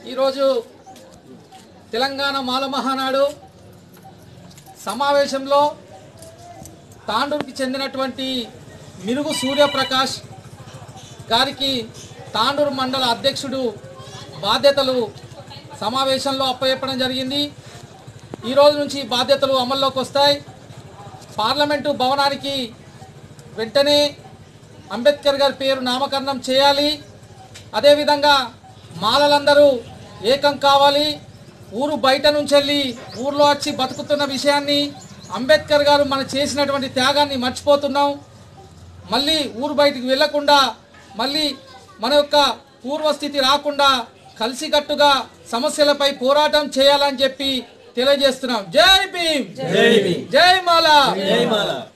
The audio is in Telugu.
ఈరోజు తెలంగాణ మాల మహానాడు సమావేశంలో తాండూరుకి చెందినటువంటి మిరుగు సూర్యప్రకాష్ గారికి తాండూరు మండల అధ్యక్షుడు బాధ్యతలు సమావేశంలో అప్పచెప్పడం జరిగింది ఈ రోజు నుంచి బాధ్యతలు అమల్లోకి వస్తాయి పార్లమెంటు భవనానికి వెంటనే అంబేద్కర్ గారి పేరు నామకరణం చేయాలి అదేవిధంగా మాలలందరూ ఏకం కావాలి ఊరు బయట నుంచి వెళ్ళి ఊర్లో వచ్చి బతుకుతున్న విషయాన్ని అంబేద్కర్ గారు మనం చేసినటువంటి త్యాగాన్ని మర్చిపోతున్నాం మళ్ళీ ఊరు బయటికి వెళ్లకుండా మళ్ళీ మన యొక్క పూర్వస్థితి రాకుండా కలిసికట్టుగా సమస్యలపై పోరాటం చేయాలని చెప్పి తెలియజేస్తున్నాం జై భీమ్ జై భీమ్ జై మాలా జై మాల